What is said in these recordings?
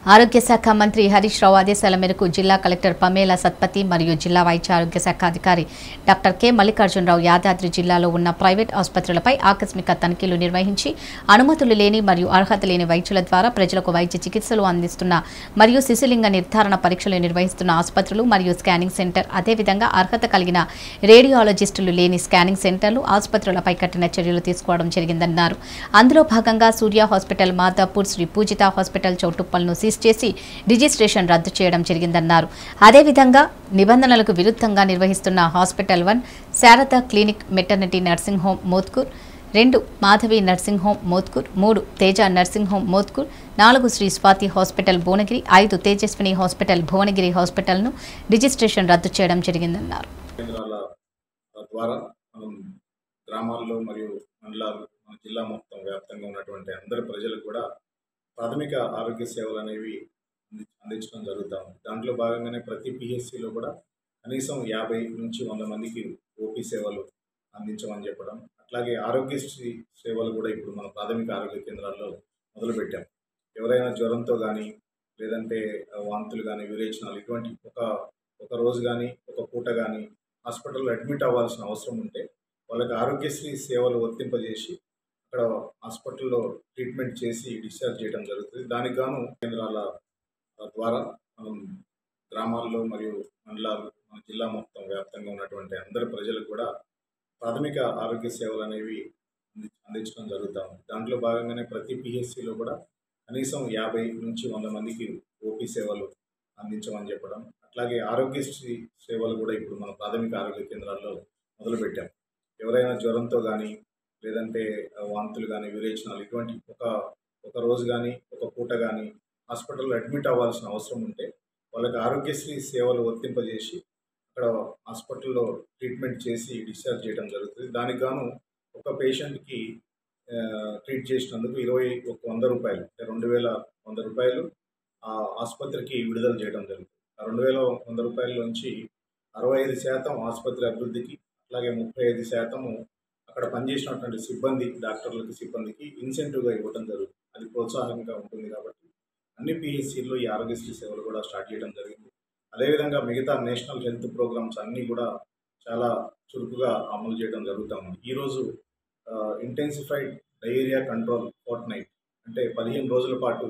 ఆరోగ్య శాఖ మంత్రి హరీష్ రావు ఆదేశాల మేరకు జిల్లా కలెక్టర్ పమేలా సత్పతి మరియు జిల్లా వైద్య ఆరోగ్య శాఖ అధికారి డాక్టర్ కె మల్లికార్జునరావు యాదాద్రి జిల్లాలో ఉన్న ప్రైవేట్ ఆసుపత్రులపై ఆకస్మిక తనిఖీలు నిర్వహించి అనుమతులు లేని మరియు అర్హత లేని వైద్యుల ద్వారా ప్రజలకు వైద్య చికిత్సలు అందిస్తున్న మరియు శిశులింగ నిర్ధారణ పరీక్షలు నిర్వహిస్తున్న ఆసుపత్రులు మరియు స్కానింగ్ సెంటర్ అదేవిధంగా అర్హత కలిగిన రేడియాలజిస్టులు లేని స్కానింగ్ సెంటర్లు ఆసుపత్రులపై కఠిన చర్యలు తీసుకోవడం జరిగిందన్నారు అందులో భాగంగా సూర్య హాస్పిటల్ మాదాపూర్ శ్రీ పూజిత హాస్పిటల్ చౌటుప్పల్ను సీజ్ చేసి రిజిస్ట్రేషన్ రద్దు చేయడం జరిగిందన్నారు అదేవిధంగా నిబంధనలకు విరుద్ధంగా నిర్వహిస్తున్న hospital one Sharada clinic maternity nursing home Motkur రెండు మాధవి నర్సింగ్ హోం మోత్కూర్ మూడు తేజ నర్సింగ్ హోం మోత్కూర్ నాలుగు శ్రీ స్వాతి హాస్పిటల్ భువనగిరి ఐదు తేజస్విని హాస్పిటల్ భువనగిరి హాస్పిటల్ను రిజిస్ట్రేషన్ రద్దు చేయడం జరిగిందన్నారు కేంద్రాల ద్వారా మనం గ్రామాల్లో మరియు మండలాలు మన జిల్లా మొత్తం వ్యాప్తంగా ఉన్నటువంటి అందరి ప్రజలకు కూడా ప్రాథమిక ఆరోగ్య సేవలు అనేవి అంది- అందించడం జరుగుతూ ఉంది దాంట్లో భాగంగానే ప్రతి పిహెచ్సిలో కూడా కనీసం యాభై నుంచి వంద మందికి ఓపీ సేవలు అందించమని చెప్పడం అట్లాగే ఆరోగ్యశ్రీ సేవలు కూడా ఇప్పుడు మన ప్రాథమిక ఆరోగ్య కేంద్రాల్లో మొదలుపెట్టాం ఎవరైనా జ్వరంతో కానీ లేదంటే ఆ, వాంతులు కానీ విరేచనాలు ఇటువంటి ఒక ఒక రోజు కానీ ఒక పూట కానీ హాస్పిటల్లో అడ్మిట్ అవ్వాల్సిన అవసరం ఉంటే వాళ్ళకి ఆరోగ్యశ్రీ సేవలు వర్తింపజేసి అక్కడ హాస్పిటల్లో ట్రీట్మెంట్ చేసి డిశ్చార్జ్ చేయడం జరుగుతుంది దానికి గాను కేంద్రాల ద్వారా మనం గ్రామాల్లో మరియు మండలాలు మన జిల్లా మొత్తం వ్యాప్తంగా ఉన్నటువంటి అందరి ప్రజలకు కూడా ప్రాథమిక ఆరోగ్య సేవలు అనేవి అంది- అందించడం జరుగుతూ ఉంది దాంట్లో భాగంగానే ప్రతి పిహెచ్సిలో కూడా కనీసం యాభై నుంచి వంద మందికి ఓపీ సేవలు అందించమని చెప్పడం అట్లాగే ఆరోగ్యశ్రీ సేవలు కూడా ఇప్పుడు మన ప్రాథమిక ఆరోగ్య కేంద్రాల్లో మొదలుపెట్టాం ఎవరైనా జ్వరంతో కానీ లేదంటే ఆ, వాంతులు కానీ విరేచనాలు ఇటువంటి ఒక ఒక రోజు కానీ ఒక పూట కానీ హాస్పిటల్లో అడ్మిట్ అవ్వాల్సిన అవసరం ఉంటే వాళ్ళకి ఆరోగ్యశ్రీ సేవలు వర్తింపజేసి అక్కడ హాస్పిటల్లో ట్రీట్మెంట్ చేసి డిశ్చార్జ్ చేయడం జరుగుతుంది దానికి గాను ఒక పేషెంట్కి ఆ, ట్రీట్ చేసినందుకు ఇరవై ఒక వంద రూపాయలు అంటే రెండు వేల వంద రూపాయలు ఆ ఆసుపత్రికి విడుదల చేయడం జరుగుతుంది ఆ రెండు వేల వంద రూపాయల నుంచి అరవై ఐదు శాతం ఆసుపత్రి అభివృద్ధికి అట్లాగే ముప్పై ఐదు శాతము అక్కడ పనిచేసినటువంటి సిబ్బంది డాక్టర్లకి సిబ్బందికి ఇన్సెంటివ్గా ఇవ్వడం జరుగుతుంది అది ప్రోత్సాహంగా ఉంటుంది కాబట్టి అన్ని పిహెచ్సిల్లో ఈ ఆరోగ్యశ్రీ సేవలు కూడా స్టార్ట్ చేయడం జరిగింది అదేవిధంగా మిగతా నేషనల్ హెల్త్ ప్రోగ్రామ్స్ అన్నీ కూడా చాలా చురుకుగా అమలు చేయడం జరుగుతూ ఉంది ఈరోజు intensified diarrhoea control fortnight అంటే పదిహేను రోజుల పాటు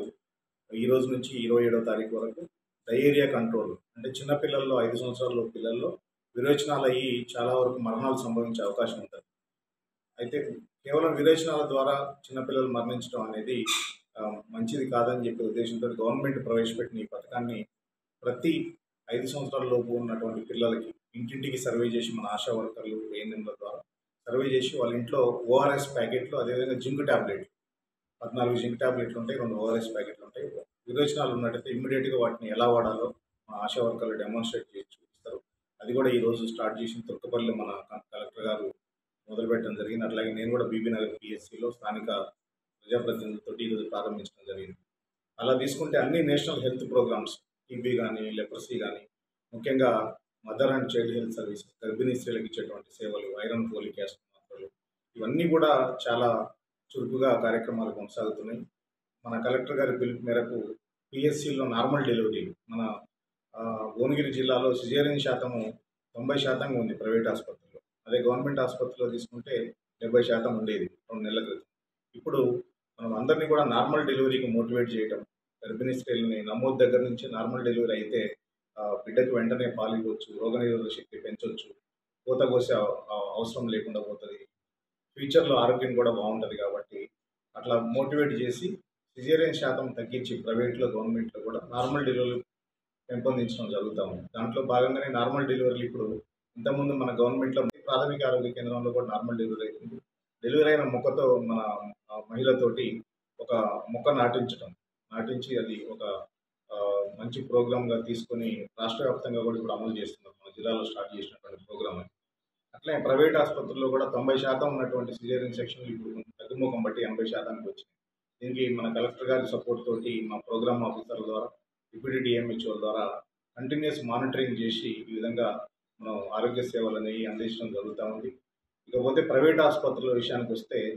ఈ రోజు నుంచి ఇరవై ఏడవ తారీఖు వరకు డయేరియా కంట్రోల్ అంటే చిన్నపిల్లల్లో ఐదు సంవత్సరాల పిల్లల్లో విరోచనాలు అయ్యి చాలా వరకు మరణాలు సంభవించే అవకాశం ఉంటుంది అయితే కేవలం విరేచనాల ద్వారా చిన్నపిల్లలు మరణించడం అనేది ఆ, మంచిది కాదని చెప్పే ఉద్దేశంతో గవర్నమెంట్ ప్రవేశపెట్టిన ఈ పథకాన్ని ప్రతి ఐదు సంవత్సరాల లోపు ఉన్నటువంటి పిల్లలకి ఇంటింటికి సర్వే చేసి మన ఆశా వర్కర్లు ఏఎన్ఎంల ద్వారా సర్వే చేసి వాళ్ళ ఇంట్లో ఓఆర్ఎస్ ప్యాకెట్లు అదేవిధంగా జింక్ ట్యాబ్లెట్లు పద్నాలుగు జింక్ ట్యాబ్లెట్లు ఉంటాయి రెండు ఓఆర్ఎస్ ప్యాకెట్లు ఉంటాయి విరోచనాలు ఉన్నట్టయితే ఇమ్మీడియట్గా వాటిని ఎలా వాడాలో మన ఆశా వర్కర్లు డెమాన్స్ట్రేట్ చేసి చూపిస్తారు అది కూడా ఈ రోజు స్టార్ట్ చేసిన తుర్కపల్లిలో మన కలెక్టర్ గారు మొదలుపెట్టడం జరిగింది అట్లాగే నేను కూడా బీబీ నగర్ పిఎస్సిలో స్థానిక ప్రజాప్రతినిధులతో ఈరోజు ప్రారంభించడం జరిగింది అలా తీసుకుంటే అన్ని నేషనల్ హెల్త్ ప్రోగ్రామ్స్ టీబీ కానీ లెప్రసీ కానీ ముఖ్యంగా mother and child health services గర్భిణీ స్త్రీలకు ఇచ్చేటువంటి సేవలు ఐరన్ ఫోలిక్ యాసిడ్ మాత్రలు ఇవన్నీ కూడా చాలా చురుకుగా కార్యక్రమాలు కొనసాగుతున్నాయి మన కలెక్టర్ గారి పిలుపు మేరకు పిఎస్సిలో నార్మల్ డెలివరీ మన ఆ, భువనగిరి జిల్లాలో సిజేరియన్ శాతము తొంభై శాతంగా ఉంది ప్రైవేట్ ఆసుపత్రిలో అదే గవర్నమెంట్ ఆసుపత్రిలో తీసుకుంటే డెబ్బై శాతం ఉండేది రెండు నెలల క్రితం ఇప్పుడు మనం అందరినీ కూడా నార్మల్ డెలివరీకి మోటివేట్ చేయటం గర్భిణీ స్త్రీలని నమోదు దగ్గర నుంచి నార్మల్ డెలివరీ అయితే ఆ, బిడ్డకి వెంటనే పాలు ఇవ్వచ్చు రోగనిరోధక శక్తి పెంచవచ్చు పూత కోసే అవ- అవ- అవసరం లేకుండా పోతుంది ఫ్యూచర్లో ఆరోగ్యం కూడా బాగుంటుంది కాబట్టి అట్లా మోటివేట్ చేసి సిజేరియన్ శాతం తగ్గించి ప్రైవేట్లో గవర్నమెంట్లో కూడా నార్మల్ డెలివరీ పెంపొందించడం జరుగుతూ ఉంది దాంట్లో భాగంగానే నార్మల్ డెలివరీలు ఇప్పుడు ఇంతకుముందు మన గవర్నమెంట్లో ప్రాథమిక ఆరోగ్య కేంద్రంలో కూడా నార్మల్ డెలివరీ అవుతుంది డెలివరీ అయిన మొక్కతో మన ఆ, మహిళతోటి ఒక మొక్క నాటించడం నాటించి అది ఒక ఆ, మంచి ప్రోగ్రామ్గా తీసుకొని రాష్ట్ర వ్యాప్తంగా కూడా ఇప్పుడు అమలు చేస్తున్నారు మన జిల్లాలో స్టార్ట్ చేసినటువంటి ప్రోగ్రామ్ అది అట్లే ప్రైవేట్ ఆసుపత్రుల్లో కూడా తొంభై శాతం ఉన్నటువంటి సిజేరియన్ సెక్షన్లు ఇప్పుడు తగ్గుముఖం బట్టి ఎనభై శాతానికి వచ్చింది దీనికి మన కలెక్టర్ గారి సపోర్ట్ తోటి మా ప్రోగ్రామ్ ఆఫీసర్ల ద్వారా డిప్యూటీ డిఎంహెచ్ఓ ద్వారా కంటిన్యూస్ మానిటరింగ్ చేసి ఈ విధంగా మనం ఆరోగ్య సేవలు అనేవి అందించడం జరుగుతూ ఉంది ఇకపోతే ప్రైవేట్ ఆసుపత్రుల విషయానికి వస్తే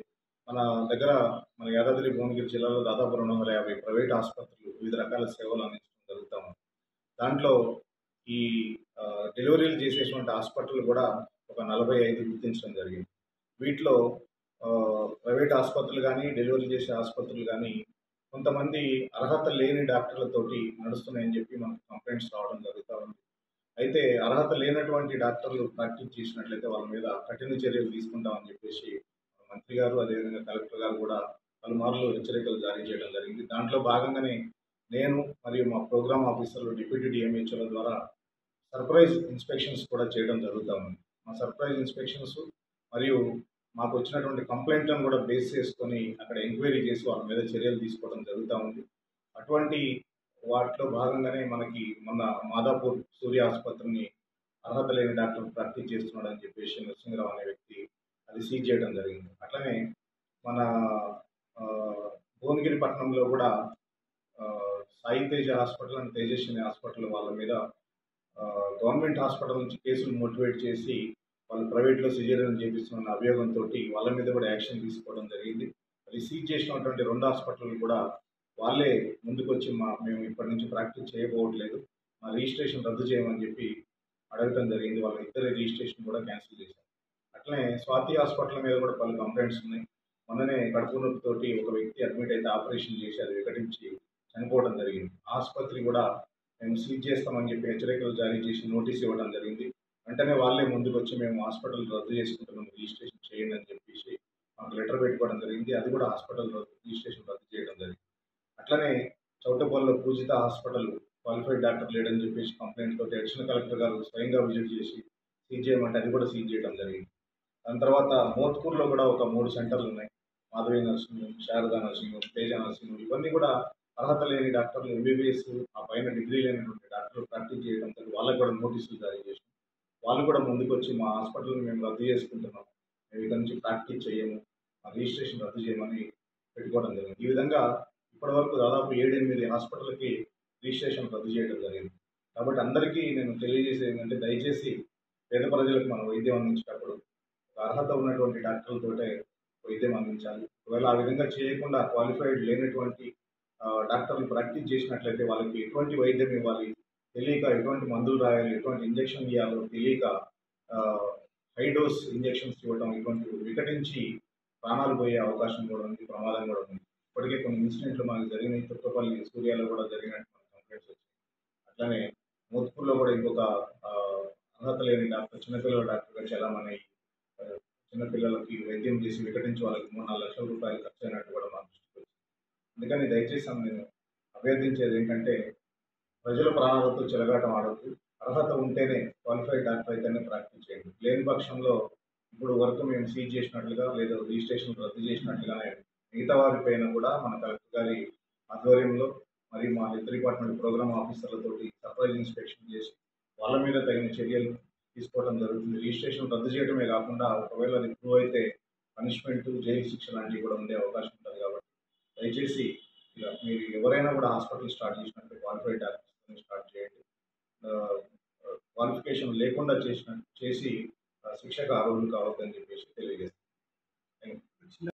మన దగ్గర మన యాదాద్రి భువనగిరి జిల్లాలో దాదాపు రెండు వందల యాభై ప్రైవేట్ ఆసుపత్రులు వివిధ రకాల సేవలు అందించడం జరుగుతాము దాంట్లో ఈ ఆ, డెలివరీలు చేసేటువంటి హాస్పిటల్ కూడా ఒక నలభై ఐదు గుర్తించడం జరిగింది వీటిలో ఆ, ప్రైవేట్ ఆసుపత్రులు కానీ డెలివరీ చేసే ఆసుపత్రులు కానీ కొంతమంది అర్హత లేని డాక్టర్లతోటి నడుస్తున్నాయని చెప్పి మనకు కంప్లైంట్స్ రావడం జరుగుతూ ఉంది అయితే అర్హత లేనటువంటి డాక్టర్లు ప్రాక్టీస్ చేసినట్లయితే వాళ్ళ మీద కఠిన చర్యలు తీసుకుంటామని చెప్పేసి మంత్రి గారు అదేవిధంగా కలెక్టర్ గారు కూడా పలుమార్లు హెచ్చరికలు జారీ చేయడం జరిగింది దాంట్లో భాగంగానే నేను మరియు మా ప్రోగ్రామ్ ఆఫీసర్లు డిప్యూటీ డిఎంహెచ్ఓల ద్వారా సర్ప్రైజ్ ఇన్స్పెక్షన్స్ కూడా చేయడం జరుగుతూ ఉంది మా సర్ప్రైజ్ ఇన్స్పెక్షన్స్ మరియు మాకు వచ్చినటువంటి కంప్లైంట్లను కూడా బేస్ చేసుకొని అక్కడ ఎంక్వైరీ చేసి వాళ్ళ మీద చర్యలు తీసుకోవడం జరుగుతూ ఉంది అటువంటి వాటిలో భాగంగానే మనకి మన మాదాపూర్ సూర్య ఆసుపత్రిని అర్హత లేని డాక్టర్ ప్రాక్టీస్ చేస్తున్నాడు అని చెప్పేసి నరసింహరావు అనే వ్యక్తి అది సీజ్ చేయడం జరిగింది అట్లనే మన ఆ, భువనగిరి పట్టణంలో కూడా ఆ, Sai Teja hospital and Tejaswini hospital వాళ్ళ మీద ఆ, గవర్నమెంట్ హాస్పిటల్ నుంచి కేసులు మోటివేట్ చేసి వాళ్ళు ప్రైవేట్లో సిజేరియన్ చేపిస్తున్న అభియోగంతో వాళ్ళ మీద కూడా యాక్షన్ తీసుకోవడం జరిగింది అది సీజ్ చేసినటువంటి రెండు హాస్పిటల్ కూడా వాళ్ళే ముందుకొచ్చి మా మేము ఇప్పటి నుంచి ప్రాక్టీస్ చేయబోవట్లేదు మా రిజిస్ట్రేషన్ రద్దు చేయమని చెప్పి అడగటం జరిగింది వాళ్ళ ఇద్దరి రిజిస్ట్రేషన్ కూడా క్యాన్సిల్ చేశారు అట్లనే స్వాతి హాస్పిటల్ మీద కూడా పలు కంప్లైంట్స్ ఉన్నాయి మొన్ననే కడుపు నొప్పితోటి ఒక వ్యక్తి అడ్మిట్ అయితే ఆపరేషన్ చేసి అది వికటించి చనిపోవడం జరిగింది ఆసుపత్రి కూడా మేము సీజ్ చేస్తామని చెప్పి హెచ్చరికలు జారీ చేసి నోటీస్ ఇవ్వడం జరిగింది వెంటనే వాళ్ళే ముందుకు వచ్చి మేము హాస్పిటల్ రద్దు చేసుకుంటున్నాం రిజిస్ట్రేషన్ చేయండి అని చెప్పేసి మాకు లెటర్ పెట్టుకోవడం జరిగింది అది కూడా హాస్పిటల్ రద్దు రిజిస్ట్రేషన్ రద్దు చేయడం జరిగింది అట్లనే చౌటపల్లిలో పూజిత హాస్పిటల్ క్వాలిఫైడ్ డాక్టర్ లేడని చెప్పేసి కంప్లైంట్ తోటి అడిషనల్ కలెక్టర్ గారు స్వయంగా విజిట్ చేసి సీజ్ చేయమంటే అది కూడా సీజ్ చేయడం జరిగింది దాని తర్వాత మోత్కూర్లో కూడా ఒక మూడు సెంటర్లు ఉన్నాయి Madhavi nursing home, Sharada nursing home, Teja nursing home ఇవన్నీ కూడా అర్హత లేని డాక్టర్లు ఎంబీబీఎస్ ఆ పైన డిగ్రీ లేనటువంటి డాక్టర్లు ప్రాక్టీస్ చేయడం తోటి వాళ్ళకి కూడా నోటీసులు జారీ చేసి వాళ్ళు కూడా ముందుకు వచ్చి మా హాస్పిటల్ని మేము రద్దు చేసుకుంటున్నాం మేము ఇక్కడ నుంచి ప్రాక్టీస్ చేయము మా రిజిస్ట్రేషన్ రద్దు చేయమని పెట్టుకోవడం జరిగింది ఈ విధంగా ఇప్పటివరకు దాదాపు ఏడెనిమిది హాస్పిటల్కి రిజిస్ట్రేషన్ రద్దు చేయడం జరిగింది కాబట్టి అందరికీ నేను తెలియజేసేది ఏంటంటే దయచేసి పేద ప్రజలకు మనం వైద్యం అందించేటప్పుడు ఒక అర్హత ఉన్నటువంటి డాక్టర్లతోటే వైద్యం అందించాలి ఒకవేళ ఆ విధంగా చేయకుండా క్వాలిఫైడ్ లేనటువంటి ఆ, డాక్టర్లు ప్రాక్టీస్ చేసినట్లయితే వాళ్ళకి ఎటువంటి వైద్యం ఇవ్వాలి తెలియక ఎటువంటి మందులు రాయాలి ఎటువంటి ఇంజెక్షన్ ఇవ్వాలో తెలియక హై డోస్ ఇంజెక్షన్స్ ఇవ్వడం ఇటువంటి వికటించి ప్రాణాలు పోయే అవకాశం కూడా ఉంది ప్రమాదం కూడా ఉంది ఇప్పటికే కొన్ని ఇన్సిడెంట్లు మనకు జరిగినాయి తుక్కపల్లి సూర్యాలో కూడా జరిగినట్టు మనకు కంప్లైంట్స్ వచ్చాయి అట్లానే మోత్పూర్లో కూడా ఇంకొక ఆ, అర్హత లేని డాక్టర్ చిన్నపిల్లల డాక్టర్గా చలామణి ఆ, చిన్నపిల్లలకి వైద్యం చేసి వికటించి వాళ్ళకి మూడు నాలుగు లక్షల రూపాయలు ఖర్చు అయినట్టు కూడా మన దృష్టికి వచ్చింది అందుకని దయచేసి నేను అభ్యర్థించేది ఏంటంటే ప్రజల ప్రాణాలతో చెలగాటం ఆడవద్దు అర్హత ఉంటేనే క్వాలిఫైడ్ డాక్టర్ అయితేనే ప్రాక్టీస్ చేయండి లేని పక్షంలో ఇప్పుడు వరకు మేము సీజ్ చేసినట్లుగా లేదా రిజిస్ట్రేషన్ రద్దు చేసినట్లుగానే మిగతా వారిపైన కూడా మన కలెక్టర్ గారి ఆధ్వర్యంలో మరియు మా హెల్త్ డిపార్ట్మెంట్ ప్రోగ్రామ్ ఆఫీసర్లతోటి సర్ప్రైజ్ ఇన్స్పెక్షన్ చేసి వాళ్ళ మీద తగిన చర్యలు తీసుకోవడం జరుగుతుంది రిజిస్ట్రేషన్ రద్దు చేయడమే కాకుండా ఒకవేళ అది ప్రూవ్ అయితే పనిష్మెంట్ జైలు శిక్ష లాంటివి కూడా ఉండే అవకాశం ఉంటుంది కాబట్టి దయచేసి ఇలా మీరు ఎవరైనా కూడా హాస్పిటల్ స్టార్ట్ చేసినట్టు క్వాలిఫైడ్ డాక్టర్స్ స్టార్ట్ చేయండి క్వాలిఫికేషన్ లేకుండా చేసిన చేసి ఆ, శిక్షకు అర్హులు కావద్దని చెప్పేసి తెలియజేస్తాను